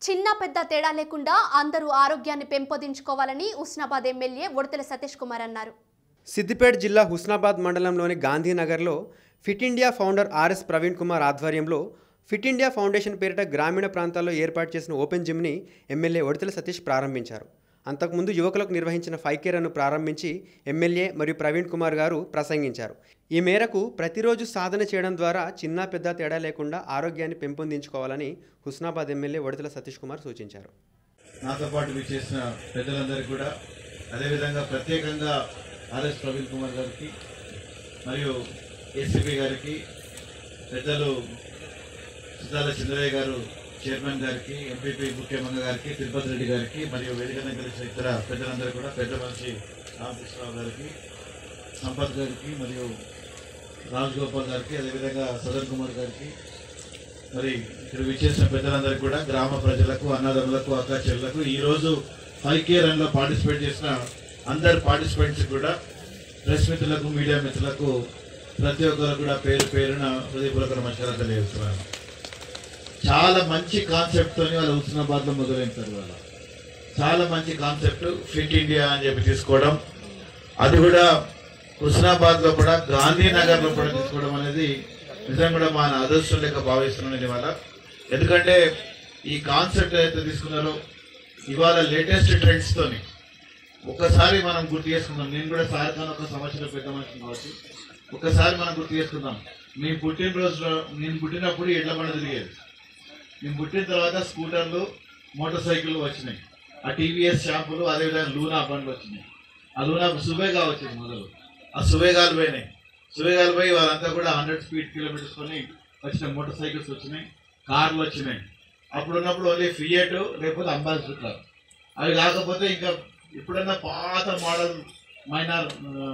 చిన్న పెద్ద తేడా లేకుండా అందరూ ఆరోగ్యాన్ని పెంపొందించుకోవాలని ఉస్నాబాద్ ఎమ్మెల్యే ఉడతల సతీష్ కుమార్ అన్నారు సిద్దిపేట జిల్లా హుస్నాబాద్ మండలంలోని గాంధీనగర్లో fit India founder RS Praveen Kumar ఆధ్వర్యంలో ఫిట్ ఇండియా ఫౌండేషన్ పేరిట గ్రామీణ ప్రాంతాల్లో ఏర్పాటు చేసిన ఓపెన్ జిమ్ని ఎమ్మెల్యే ఒడతల సతీష్ ప్రారంభించారు అంతకుముందు యువకులకు నిర్వహించిన ఫైకేరను ప్రారంభించి ఎమ్మెల్యే మరియు ప్రవీణ్ కుమార్ గారు ప్రసంగించారు ఈ మేరకు ప్రతిరోజు సాధన చేయడం ద్వారా చిన్న పెద్ద తేడా లేకుండా ఆరోగ్యాన్ని పెంపొందించుకోవాలని హుస్నాబాద్ ఎమ్మెల్యే ఒడతల సతీష్ కుమార్ సూచించారు నాతో పాటు విచ్చేసిన పెద్దలందరికీ కూడా అదేవిధంగా ప్రత్యేకంగా ఆర్ఎస్ ప్రవీణ్ కుమార్ గారికి మరియు ఏసీపీ గారికి పెద్దలు సుధాల చంద్రయ్య గారు చైర్మన్ గారికి ఎంపీపీ ముఖ్యమంత్రి గారికి తిరుపతి రెడ్డి గారికి మరియు వేదికను కలిసిన ఇతర పెద్దలందరూ కూడా పెద్ద మనిషి రామకృష్ణరావు గారికి సంపత్ గారికి మరియు రాజ్ గోపాల్ గారికి అదేవిధంగా సదన్ కుమార్ గారికి మరి ఇక్కడ విచ్చేసిన పెద్దలందరికీ కూడా గ్రామ ప్రజలకు అన్నదమ్ములకు అక్క చెల్లకు ఈ రోజు ఫైవ్ కే రన్ లో పార్టిసిపేట్ చేసిన అందరు పార్టిసిపెంట్స్ కూడా ప్రెస్ మిత్రులకు మీడియా మిత్రులకు ప్రతి ఒక్కరు కూడా పేరు పేరున హృదయపూర్వక నమస్కారం తెలియజేస్తున్నాను చాలా మంచి కాన్సెప్ట్ తోని వాళ్ళు హుస్నాబాద్ లో మొదలైంటారు వాళ్ళ చాలా మంచి కాన్సెప్ట్ ఫిట్ ఇండియా అని చెప్పి తీసుకోవడం అది కూడా హుస్నాబాద్ లో కూడా గాంధీనగర్ లో కూడా తీసుకోవడం అనేది నిజంగా కూడా మా అదృష్టం లెక్క భావిస్తున్నాను ఇవాళ ఎందుకంటే ఈ కాన్సెప్ట్ ఏదైతే తీసుకున్నారో ఇవాళ లేటెస్ట్ ట్రెండ్స్ తోని ఒకసారి మనం గుర్తు చేసుకుందాం నేను కూడా సార్ ఖాన్ ఒక సంవత్సరం పెద్ద మనిషి కావచ్చు ఒకసారి మనం గుర్తు చేసుకుందాం మీ పుట్టినరోజులో నేను పుట్టినప్పుడు ఎడ్ల బండ తిరిగేది నేను పుట్టిన తర్వాత స్కూటర్లు మోటార్ సైకిళ్ళు వచ్చినాయి ఆ టీవీఎస్ షాంపులు అదేవిధంగా లూనా బండ్లు వచ్చినాయి ఆ లూనా సువేగా వచ్చింది మొదలు ఆ సువేగాలు పోయినాయి సువేగాలు పోయి వాళ్ళంతా కూడా హండ్రెడ్ స్పీడ్ కిలోమీటర్స్ కొని వచ్చిన మోటార్ సైకిల్స్ వచ్చినాయి కార్లు వచ్చినాయి అప్పుడు ఉన్నప్పుడు ఓన్లీ ఫియట్ లేకపోతే అంబాసిడర్ అవి కాకపోతే ఇంకా ఎప్పుడన్నా పాత మోడల్ మైనార్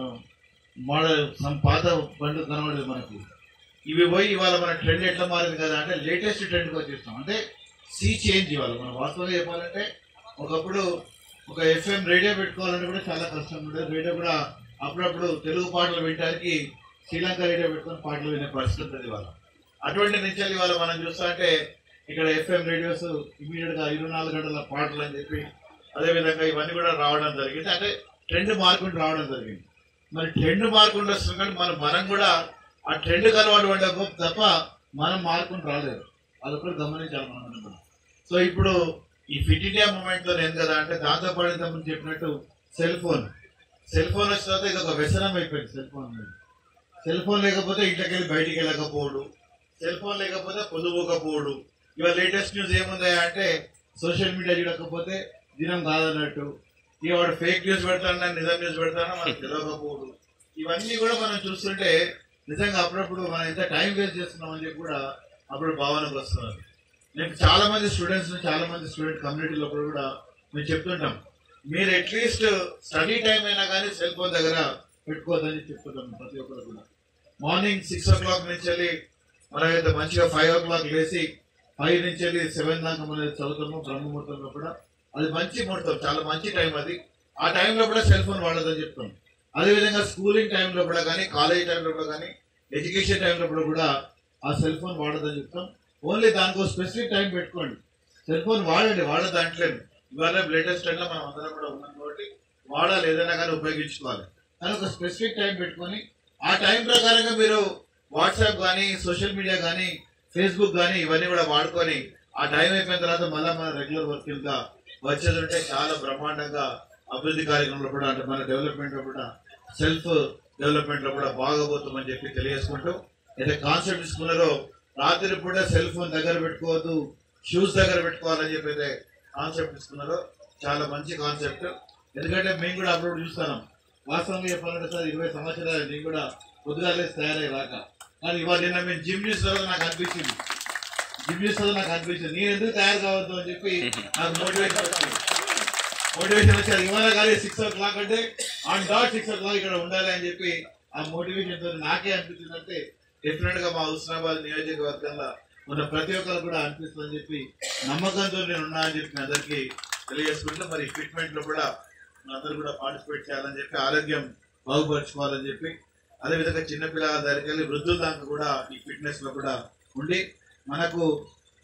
మోడల్ సమ్ పాత బండ్లు కనబడేది మనకు ఇవి పోయి ఇవాళ మన ట్రెండ్ ఎట్లా మారింది కదా అంటే లేటెస్ట్ ట్రెండ్కి వచ్చేస్తాం అంటే సీ చేంజ్ ఇవాళ మనం వాస్తవంగా చెప్పాలంటే ఒకప్పుడు ఒక ఎఫ్ఎం రేడియో పెట్టుకోవాలంటే కూడా చాలా కష్టం ఉండేది రేడియో కూడా అప్పుడప్పుడు తెలుగు పాటలు వినడానికి శ్రీలంక రేడియో పెట్టుకొని పాటలు వినే పరిస్థితి ఉంటుంది ఇవాళ అటువంటి నుంచి ఇవాళ మనం చూస్తా అంటే ఇక్కడ ఎఫ్ఎం రేడియోస్ ఇమీడియట్ గా ఇరవై నాలుగు గంటల పాటలు అని చెప్పి అదేవిధంగా ఇవన్నీ కూడా రావడం జరిగింది అంటే ట్రెండ్ మార్కుంటూ రావడం జరిగింది మరి ట్రెండ్ మార్కుంటూ వస్తుంది కానీ మనం మనం కూడా ఆ ట్రెండ్ అలవాటు పడ్డ తప్ప మనం మార్కుంటూ రాలేదు అదొకటి గమనించాలి మనం అందరం కూడా సో ఇప్పుడు ఈ ఫిట్ ఇండియా మూమెంట్ లో ఏం కదా అంటే దాంతో పాటు ఇంతకుముందు చెప్పినట్టు సెల్ ఫోన్ సెల్ ఫోన్ వచ్చిన తర్వాత ఇది ఒక వ్యసనం అయిపోయింది సెల్ ఫోన్ మీద సెల్ ఫోన్ లేకపోతే ఇంట్లోకి వెళ్ళి బయటికి వెళ్ళకపోవడు సెల్ ఫోన్ లేకపోతే పొద్దుపోకపోవడు ఇవాళ లేటెస్ట్ న్యూస్ ఏముంది అంటే సోషల్ మీడియా చూడకపోతే దినం కాదన్నట్టు ఇక వాడు ఫేక్ న్యూస్ పెడతాడన్నా నిజం న్యూస్ పెడతాడన్నా మనకు తెలియకపోవడు ఇవన్నీ కూడా మనం చూస్తుంటే నిజంగా అప్పుడప్పుడు మనం ఎంత టైం వేస్ట్ చేస్తున్నామని చెప్పి కూడా అప్పుడు భావనకు వస్తున్నారు నేను చాలా మంది స్టూడెంట్స్ చాలా మంది స్టూడెంట్ కమ్యూనిటీలో కూడా మేము చెప్తుంటాం మీరు అట్లీస్ట్ స్టడీ టైం అయినా కానీ సెల్ ఫోన్ దగ్గర పెట్టుకోవద్దని చెప్తుంటాం ప్రతి ఒక్కరు కూడా మార్నింగ్ సిక్స్ ఓ క్లాక్ నుంచి వెళ్ళి మనమైతే మంచిగా ఫైవ్ ఓ క్లాక్ లేచి ఫైవ్ నుంచి వెళ్ళి సెవెన్ దాకా మనం చదువుతాము బ్రహ్మముహూర్తంలో కూడా అది మంచి ముహూర్తం చాలా మంచి టైం అది ఆ టైంలో కూడా సెల్ ఫోన్ వాడదని చెప్తాం అదేవిధంగా స్కూలింగ్ టైంలో కూడా కానీ కాలేజ్ టైంలో కూడా కానీ ఎడ్యుకేషన్ టైంలో కూడా కూడా ఆ సెల్ ఫోన్ వాడదని చెప్తాం ఓన్లీ దానికి ఒక స్పెసిఫిక్ టైం పెట్టుకోండి సెల్ ఫోన్ వాడండి వాడద్దు అంటలేదు ఇవాళ లేటెస్ట్ టైంలో మనం అందరం కూడా ఉన్నాం కాబట్టి వాడాలి ఏదైనా కానీ ఉపయోగించుకోవాలి కానీ ఒక స్పెసిఫిక్ టైం పెట్టుకొని ఆ టైం ప్రకారంగా మీరు వాట్సాప్ కానీ సోషల్ మీడియా కానీ ఫేస్బుక్ కానీ ఇవన్నీ కూడా వాడుకొని ఆ టైం అయిపోయిన తర్వాత మళ్ళీ మన రెగ్యులర్ వర్క్ ఇంకా వచ్చేది ఉంటే చాలా బ్రహ్మాండంగా అభివృద్ధి కార్యక్రమంలో కూడా అంటే మన డెవలప్మెంట్ లో కూడా సెల్ఫ్ డెవలప్మెంట్ లో కూడా బాగోబోతుందని చెప్పి తెలియజేసుకుంటూ అయితే కాన్సెప్ట్ తీసుకున్నారో రాత్రి పూట సెల్ ఫోన్ దగ్గర పెట్టుకోవద్దు షూస్ దగ్గర పెట్టుకోవాలని చెప్పి అయితే కాన్సెప్ట్ తీసుకున్నారో చాలా మంచి కాన్సెప్ట్ ఎందుకంటే మేము కూడా అప్పుడు చూస్తాను వాస్తవంగా చెప్పాలంటే సార్ ఇరవై సంవత్సరాలు నేను కూడా పొద్దుగాలే తయారై రాక కానీ ఇవాళ నిన్న మేము జిమ్ చూసిన నాకు అనిపించింది జిమ్ చూసిన నాకు అనిపించింది నేను ఎందుకు తయారు కావద్దు అని చెప్పి నాకు మోటివేషన్ వచ్చింది మోటివేషన్ వచ్చారు ఇవాళ కానీ సిక్స్ ఓ క్లాక్ అంటే on dot six o'clock ఇక్కడ ఉండాలి అని చెప్పి ఆ మోటివేషన్ తో నాకే అనిపించింది అంటే డెఫినెట్ గా మా హుస్నాబాద్ నియోజకవర్గంలో ఉన్న ప్రతి ఒక్కరు కూడా అనిపిస్తుందని చెప్పి నమ్మకంతో నేను ఉన్నా అని చెప్పి మీ అందరికీ తెలియజేసుకుంటూ మరి ఫిట్మెంట్ లో కూడా అందరూ కూడా పార్టిసిపేట్ చేయాలని చెప్పి ఆరోగ్యం బాగుపరచుకోవాలని చెప్పి అదేవిధంగా చిన్నపిల్లల దగ్గరికి వెళ్ళి వృద్ధుల దాకా కూడా ఈ ఫిట్నెస్ లో కూడా ఉండి మనకు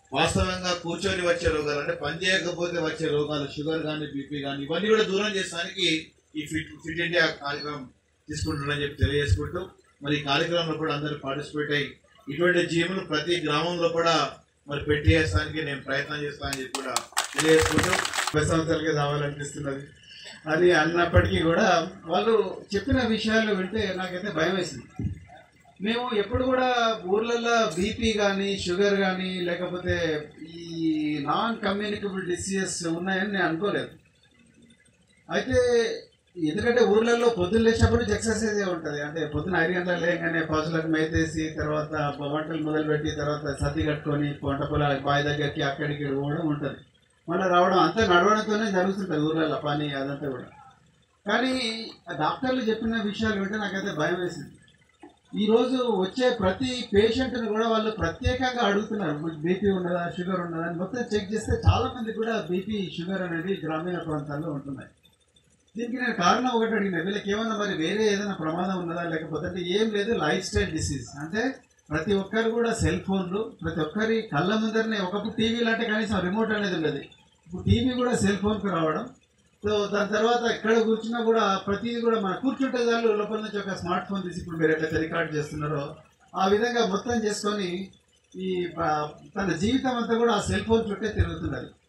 వాస్తవంగా కూర్చొని వచ్చే రోగాలు అంటే పని చేయకపోతే వచ్చే రోగాలు షుగర్ కానీ బీపీ కానీ ఇవన్నీ కూడా దూరం చేసడానికి ఈ ఫిట్ ఫిట్ ఇండియా కార్యక్రమం తీసుకుంటున్నారని చెప్పి తెలియజేసుకుంటూ మరి ఈ కార్యక్రమంలో కూడా అందరూ పార్టిసిపేట్ అయ్యి ఇటువంటి జిమ్లు ప్రతి గ్రామంలో కూడా మరి పెట్టేయడానికి నేను ప్రయత్నం చేస్తానని చెప్పి కూడా తెలియజేసుకుంటూ ముప్పై సంవత్సరాలకే రావాలనిపిస్తున్నది అని అన్నప్పటికీ కూడా వాళ్ళు చెప్పిన విషయాలు వింటే నాకైతే భయం వేసింది మేము ఎప్పుడు కూడా ఊర్లలో బీపీ కానీ షుగర్ కానీ లేకపోతే ఈ నాన్ కమ్యూనికబుల్ డిసీజెస్ ఉన్నాయని నేను అనుకోలేదు అయితే ఎందుకంటే ఊర్లలో పొద్దున్న లేచినప్పుడు నుంచి ఎక్సర్సైజ్ ఉంటుంది అంటే పొద్దున ఐదు గంటలకు లేకనే పశువులకు మేతేసి తర్వాత వంటలు మొదలుపెట్టి తర్వాత సర్ది కట్టుకొని పంట పొలాలకు బావి దగ్గరికి అక్కడికి పోవడం ఉంటుంది మళ్ళీ రావడం అంతా నడవడంతోనే జరుగుతుంటుంది ఊర్లలో పని అదంతా కూడా కానీ ఆ డాక్టర్లు చెప్పిన విషయాలు వింటే నాకైతే భయం వేసింది ఈ రోజు వచ్చే ప్రతి పేషెంట్ని కూడా వాళ్ళు ప్రత్యేకంగా అడుగుతున్నారు మీకు బీపీ ఉన్నదా షుగర్ ఉన్నదా అని మొత్తం చెక్ చేస్తే చాలా మంది కూడా బీపీ షుగర్ అనేది గ్రామీణ ప్రాంతాల్లో ఉంటున్నాయి దీనికి నేను కారణం ఒకటి అడిగిన వీళ్ళకి ఏమన్నా మరి వేరే ఏదైనా ప్రమాదం ఉన్నదా లేకపోతే అంటే ఏం లేదు లైఫ్ స్టైల్ డిసీజ్ అంటే ప్రతి ఒక్కరు కూడా సెల్ ఫోన్లు ప్రతి ఒక్కరి కళ్ళ ముందరనే ఒకప్పుడు టీవీలు అంటే కనీసం రిమోట్ అనేది ఉండదు ఇప్పుడు టీవీ కూడా సెల్ ఫోన్కి రావడం సో దాని తర్వాత ఎక్కడ కూర్చున్నా కూడా ప్రతిదీ కూడా మన కూర్చుంటే చాలు లోపల నుంచి ఒక స్మార్ట్ ఫోన్ తీసి ఇప్పుడు మీరు ఎట్లయితే రికార్డ్ చేస్తున్నారో ఆ విధంగా మొత్తం చేసుకొని ఈ ప- తన జీవితం అంతా కూడా ఆ సెల్ ఫోన్ చుట్టే తిరుగుతున్నది